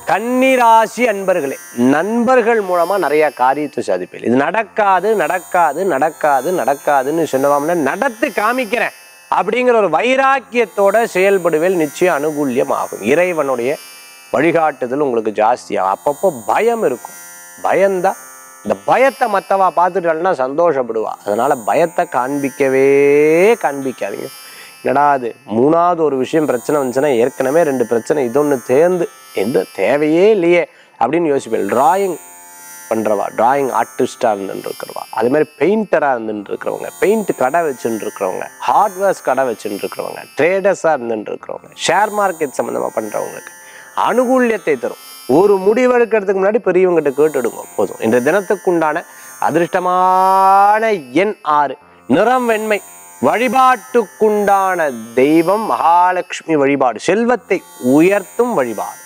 கன்னிராசி அன்பர்களே நண்பர்கள் மூலமா நிறைய காரியத்தை சாதிப்பீர்கள் இது நடக்காது நடக்காது நடக்காது நடக்காதுன்னு சொன்னவாம்னா நடத்து காமிக்கிறேன் அப்படிங்கிற ஒரு வைராக்கியத்தோட செயல்படுவேல் நிச்சயம் அனுகூல்யம் ஆகும் இறைவனுடைய வழிகாட்டுதல் உங்களுக்கு ஜாஸ்தியாகும் அப்பப்போ பயம் இருக்கும் பயம்தான் இந்த பயத்தை மற்றவா பார்த்துட்டாள்னா சந்தோஷப்படுவா அதனால பயத்தை காண்பிக்கவே காண்பிக்காதீங்க என்னடா அது மூணாவது ஒரு விஷயம் பிரச்சனை வந்துச்சுன்னா ஏற்கனவே ரெண்டு பிரச்சனை இதொன்று தேர்ந்து எந்த தேவையே இல்லையே அப்படின்னு யோசிப்பேன் டிராயிங் பண்ணுறவா டிராயிங் ஆர்டிஸ்டாக இருந்துட்டு இருக்கிறவா அதே மாதிரி பெயிண்டராக இருந்துட்டு இருக்கிறவங்க பெயிண்ட் கடை வச்சுட்டு இருக்கிறவங்க ஹார்ட்வேர்ஸ் கடை வச்சுட்டு இருக்கிறவங்க ட்ரேடர்ஸாக இருந்துட்டு இருக்கிறவங்க ஷேர் மார்க்கெட் சம்மந்தமாக பண்ணுறவங்களுக்கு அனுகூல்யத்தை தரும் ஒரு முடிவெடுக்கிறதுக்கு முன்னாடி பெரியவங்ககிட்ட கேட்டுடுங்க போதும் இன்றைய தினத்துக்குண்டான அதிர்ஷ்டமான எண் ஆறு நிறம் வெண்மை வழிபாட்டுக்குண்டான தெய்வம் மகாலட்சுமி வழிபாடு செல்வத்தை உயர்த்தும் வழிபாடு